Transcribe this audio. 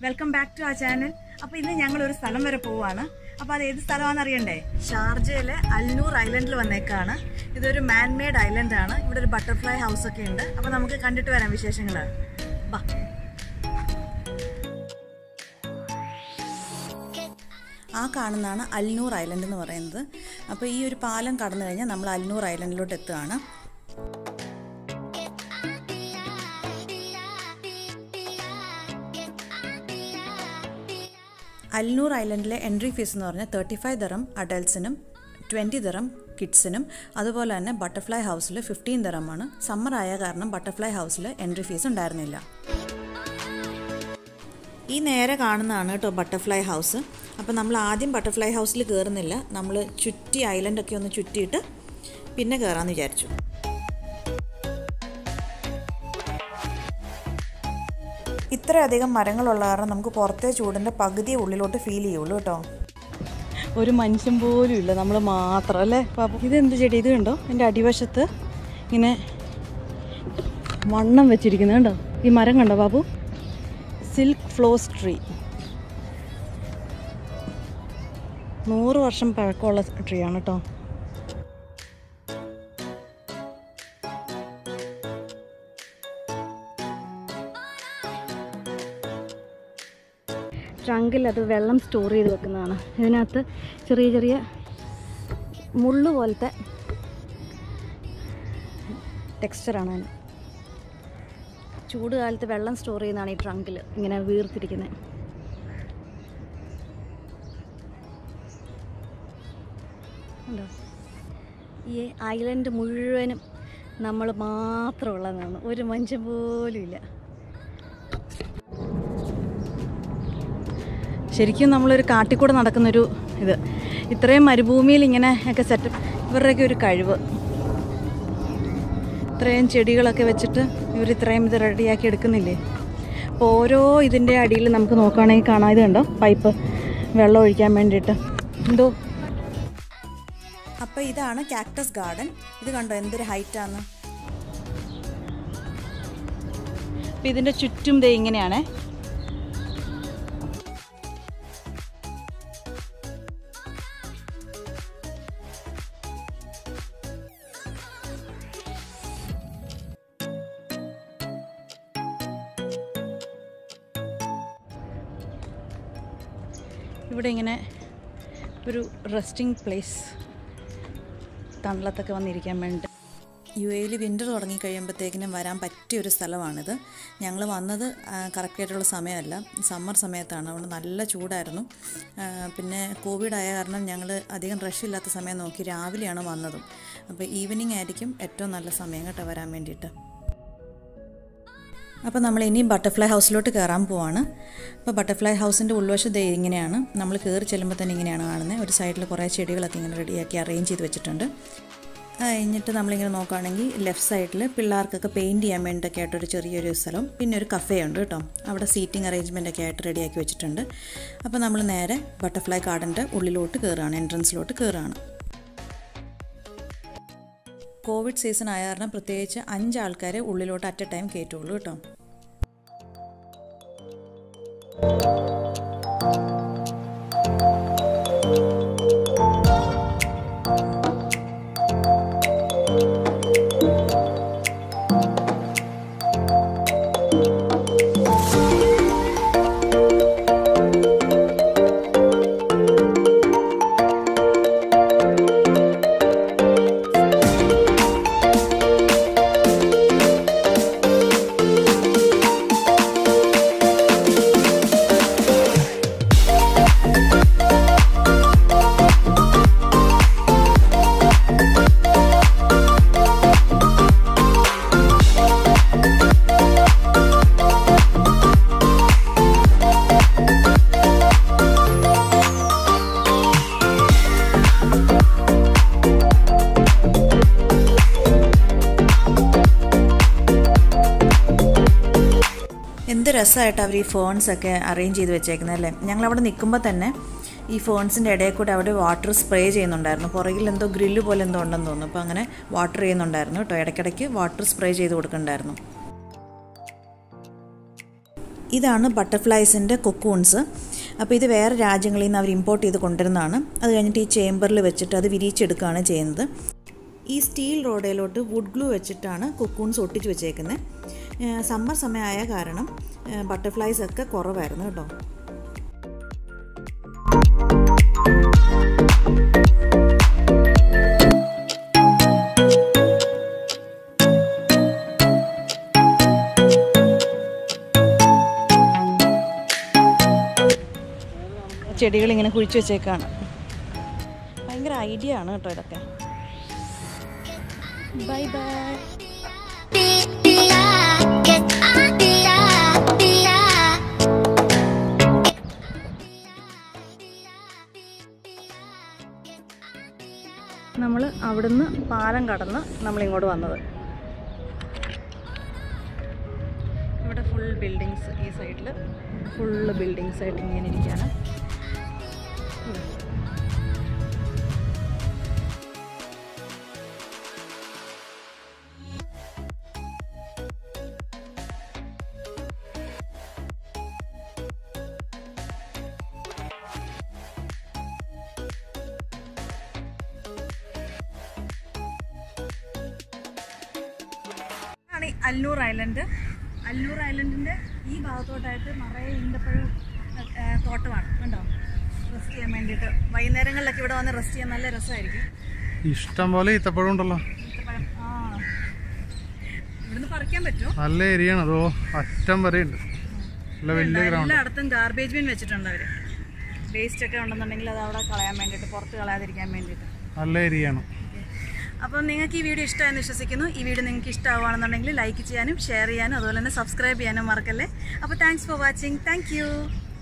welcome back to ആ channel അപ്പൊ ഇന്ന് ഞങ്ങൾ ഒരു സ്ഥലം വരെ പോവാണ് അപ്പൊ അത് ഏത് സ്ഥലമാണെന്ന് അറിയണ്ടേ ഷാർജയിലെ അൽനൂർ ഐലൻഡിൽ വന്നേക്കാണ് ഇതൊരു മാൻ മെയ്ഡ് ഐലൻഡ് ആണ് ഇവിടെ ഒരു ബട്ടർഫ്ലൈ ഹൗസ് ഒക്കെ ഉണ്ട് അപ്പൊ നമുക്ക് കണ്ടിട്ട് വരാം വിശേഷങ്ങള് ബാ ആ കാണുന്നതാണ് അൽനൂർ ഐലൻഡ് എന്ന് പറയുന്നത് അപ്പോൾ ഈ ഒരു പാലം കടന്നു കഴിഞ്ഞാൽ നമ്മൾ അൽനൂർ ഐലൻഡിലോട്ട് എത്തുകയാണ് അൽനൂർ ഐലൻഡിലെ എൻട്രി ഫീസ് എന്ന് പറഞ്ഞാൽ തേർട്ടി ഫൈവ് ദറം അഡൽട്ട്സിനും ട്വൻറ്റി ദറം കിഡ്സിനും അതുപോലെ തന്നെ ബട്ടർഫ്ലൈ ഹൗസിൽ ഫിഫ്റ്റീൻ ദറമാണ് സമ്മർ ആയ കാരണം ബട്ടർഫ്ലൈ ഹൗസിൽ എൻട്രി ഫീസ് ഉണ്ടായിരുന്നില്ല ഈ നേരെ കാണുന്നതാണ് കേട്ടോ ബട്ടർഫ്ലൈ ഹൗസ് അപ്പോൾ നമ്മൾ ആദ്യം ബട്ടർഫ്ലൈ ഹൗസിൽ കയറുന്നില്ല നമ്മൾ ചുറ്റി ഐലൻഡൊക്കെ ഒന്ന് ചുറ്റിയിട്ട് പിന്നെ കയറാമെന്ന് വിചാരിച്ചു ഇത്രയധികം മരങ്ങളുള്ള കാരണം നമുക്ക് പുറത്തെ ചൂടിൻ്റെ പകുതി ഉള്ളിലോട്ട് ഫീൽ ചെയ്യുള്ളൂ കേട്ടോ ഒരു മനുഷ്യൻ പോലും ഇല്ല നമ്മൾ മാത്രം അല്ലേ പാപ്പു ഇതെന്ത് ചെടി ഇത് കണ്ടോ എൻ്റെ അടിവശത്ത് ഇങ്ങനെ വണ്ണം വെച്ചിരിക്കുന്നത് കണ്ടോ ഈ മരം കണ്ടോ ബാബു സിൽക്ക് ഫ്ലോസ് ട്രീ നൂറ് വർഷം പഴക്കമുള്ള ട്രീ ആണ് കേട്ടോ ട്രങ്കിൽ അത് വെള്ളം സ്റ്റോർ ചെയ്ത് വെക്കുന്നതാണ് ഇതിനകത്ത് ചെറിയ ചെറിയ മുള്ളു പോലത്തെ ടെക്സ്ചറാണ് അതിന് ചൂട് കാലത്ത് വെള്ളം സ്റ്റോർ ചെയ്യുന്നതാണ് ഈ ട്രങ്കിൽ ഇങ്ങനെ വീർത്തിരിക്കുന്നത് ഉണ്ടോ ഈ ഐലൻഡ് മുഴുവനും നമ്മൾ മാത്രമുള്ളതാണ് ഒരു മനുഷ്യൻ പോലും ഇല്ല ശരിക്കും നമ്മളൊരു കാട്ടിക്കൂടെ നടക്കുന്നൊരു ഇത് ഇത്രയും മരുഭൂമിയിൽ ഇങ്ങനെ ഒക്കെ സെറ്റ് ഇവരുടെയൊക്കെ ഒരു കഴിവ് ഇത്രയും ചെടികളൊക്കെ വെച്ചിട്ട് ഇവർ ഇത്രയും ഇത് റെഡിയാക്കി എടുക്കുന്നില്ലേ അപ്പോൾ ഓരോ ഇതിൻ്റെ അടിയിൽ നമുക്ക് നോക്കുകയാണെങ്കിൽ കാണാം ഇത് കണ്ടോ പൈപ്പ് വെള്ളം ഒഴിക്കാൻ വേണ്ടിയിട്ട് എന്തോ അപ്പോൾ ഇതാണ് കാക്ടസ് ഗാർഡൻ ഇത് കണ്ടോ എന്തൊരു ഹൈറ്റാണ് അപ്പോൾ ഇതിൻ്റെ ചുറ്റും ദേ ഇങ്ങനെയാണേ ഇവിടെ ഇങ്ങനെ ഒരു റെസ്റ്റിംഗ് പ്ലേസ് തണലത്തൊക്കെ വന്നിരിക്കാൻ വേണ്ടി യു എയിൽ വിൻ്റർ തുടങ്ങി കഴിയുമ്പോഴത്തേക്കിനും വരാൻ പറ്റിയ ഒരു സ്ഥലമാണിത് ഞങ്ങൾ വന്നത് കറക്റ്റായിട്ടുള്ള സമയമല്ല സമ്മർ സമയത്താണ് അതുകൊണ്ട് നല്ല ചൂടായിരുന്നു ആ, പിന്നെ കോവിഡ് ആയ കാരണം ഞങ്ങൾ അധികം റഷ് ഇല്ലാത്ത സമയം നോക്കി രാവിലെയാണ് വന്നതും അപ്പോൾ ഈവനിങ് ആയിരിക്കും ഏറ്റവും നല്ല സമയം കേട്ടോ വരാൻ വേണ്ടിയിട്ട് അപ്പോൾ നമ്മൾ ഇനി ബട്ടർഫ്ലൈ ഹൗസിലോട്ട് കയറാൻ പോവാണ് അപ്പോൾ ബട്ടർഫ്ലൈ ഹൗസിൻ്റെ ഉൾവശം ദേ ഇങ്ങനെയാണ് നമ്മൾ കയറി ചെല്ലുമ്പോൾ തന്നെ ഇങ്ങനെയാണ് കാണുന്നത് ഒരു സൈഡിൽ കുറേ ചെടികളൊക്കെ ഇങ്ങനെ റെഡിയാക്കി അറേഞ്ച് ചെയ്ത് വെച്ചിട്ടുണ്ട് അത് കഴിഞ്ഞിട്ട് നമ്മളിങ്ങനെ നോക്കുകയാണെങ്കിൽ ലെഫ്റ്റ് സൈഡിൽ പിള്ളേർക്കൊക്കെ പെയിൻറ്റ് ചെയ്യാൻ വേണ്ടിയൊക്കെ ആയിട്ടൊരു ചെറിയൊരു സ്ഥലം പിന്നെ ഒരു കഫേ ഉണ്ട് കേട്ടോ അവിടെ സീറ്റിംഗ് അറേഞ്ച്മെൻ്റ് ഒക്കെ ആയിട്ട് റെഡിയാക്കി വെച്ചിട്ടുണ്ട് അപ്പോൾ നമ്മൾ നേരെ ബട്ടർഫ്ലൈ ഗാർഡൻ്റെ ഉള്ളിലോട്ട് കയറുകയാണ് എൻട്രൻസിലോട്ട് കയറുകയാണ് കോവിഡ് സീസൺ ആയ കാരണം പ്രത്യേകിച്ച് അഞ്ച് ആൾക്കാരെ ഉള്ളിലോട്ട് അറ്റ് എ ടൈം കയറ്റുള്ളൂ കേട്ടോ എന്ത് രസമായിട്ട് അവർ ഈ ഫോൺസ് ഒക്കെ അറേഞ്ച് ചെയ്ത് വെച്ചേക്കുന്നത് അല്ലേ ഞങ്ങൾ അവിടെ നിൽക്കുമ്പോൾ തന്നെ ഈ ഫോൺസിൻ്റെ ഇടയിൽ കൂടെ അവിടെ വാട്ടർ സ്പ്രേ ചെയ്യുന്നുണ്ടായിരുന്നു പുറകിൽ എന്തോ ഗ്രില്ല് പോലെ എന്തോ ഉണ്ടെന്ന് തോന്നുന്നു അപ്പോൾ അങ്ങനെ വാട്ടർ ചെയ്യുന്നുണ്ടായിരുന്നു കേട്ടോ ഇടയ്ക്കിടയ്ക്ക് വാട്ടർ സ്പ്രേ ചെയ്ത് കൊടുക്കുന്നുണ്ടായിരുന്നു ഇതാണ് ബട്ടർഫ്ലൈസിൻ്റെ കൊക്കൂൺസ് അപ്പോൾ ഇത് വേറെ രാജ്യങ്ങളിൽ നിന്ന് അവർ ഇമ്പോർട്ട് ചെയ്ത് കൊണ്ടുവരുന്നതാണ് അത് കഴിഞ്ഞിട്ട് ഈ ചേമ്പറിൽ വെച്ചിട്ട് അത് വിരിച്ചെടുക്കുകയാണ് ചെയ്യുന്നത് ഈ സ്റ്റീൽ റോഡയിലോട്ട് വുഡ് ഗ്ലൂ വെച്ചിട്ടാണ് കൊക്കൂൺസ് ഒട്ടിച്ച് വെച്ചേക്കുന്നത് സമ്മർ സമയമായ കാരണം ബട്ടർഫ്ലൈസ് ഒക്കെ കുറവായിരുന്നു കേട്ടോ ചെടികൾ ഇങ്ങനെ കുഴിച്ചു വെച്ചേക്കാണ് ഭയങ്കര ഐഡിയ ആണ് കേട്ടോ ഇതൊക്കെ ബൈ ബൈ നമ്മൾ അവിടുന്ന് പാലം കടന്ന് നമ്മളിങ്ങോട്ട് വന്നത് ഇവിടെ ഫുൾ ബിൽഡിങ്സ് ഈ സൈഡിൽ ഫുള്ള് ബിൽഡിങ്സ് ആയിട്ട് ഇങ്ങനെ ഇരിക്കുകയാണ് ആണ് ഈ അല്ലൂർ ഐലൻഡ് അല്ലൂർ ഐലൻഡിന്റെ ഈ ഭാഗത്തോട്ടായിട്ട് നിറയെ ഈന്തപ്പഴം ഏ, തോട്ടമാണ് കണ്ടോ റെസ്റ്റ് ചെയ്യാൻ വേണ്ടിയിട്ട് വൈകുന്നേരങ്ങളിലൊക്കെ ഇവിടെ വന്ന് റെസ്റ്റ് ചെയ്യാൻ നല്ല രസമായിരിക്കും ഇഷ്ടം പോലെ ഈത്തപ്പഴം ഉണ്ടല്ലോ ഈന്തപ്പഴം ആ ഇവിടുന്ന് പറിക്കാൻ പറ്റുമോ നല്ല ഏരിയ ആണ് അതോ അറ്റം വരെ ഉണ്ട് നല്ല വലിയ ഗ്രൗണ്ട് എല്ലായിടത്തും ഗാർബേജ് ബിൻ വെച്ചിട്ടുണ്ട് അവര് വേസ്റ്റ് ഒക്കെ ഉണ്ടെന്നുണ്ടെങ്കിൽ അത് അവിടെ കളയാൻ വേണ്ടിയിട്ട് പുറത്ത് കളയാതിരിക്കാൻ വേണ്ടിയിട്ട് നല്ല ഏരിയ ആണ് അപ്പം നിങ്ങൾക്ക് ഈ വീഡിയോ ഇഷ്ടമായെന്ന് വിശ്വസിക്കുന്നു ഈ വീഡിയോ നിങ്ങൾക്ക് ഇഷ്ടമാവുകയാണെന്നുണ്ടെങ്കിൽ ലൈക്ക് ചെയ്യാനും ഷെയർ ചെയ്യാനും അതുപോലെ തന്നെ സബ്സ്ക്രൈബ് ചെയ്യാനും മറക്കല്ലേ അപ്പോൾ താങ്ക്സ് ഫോർ വാച്ചിങ് താങ്ക്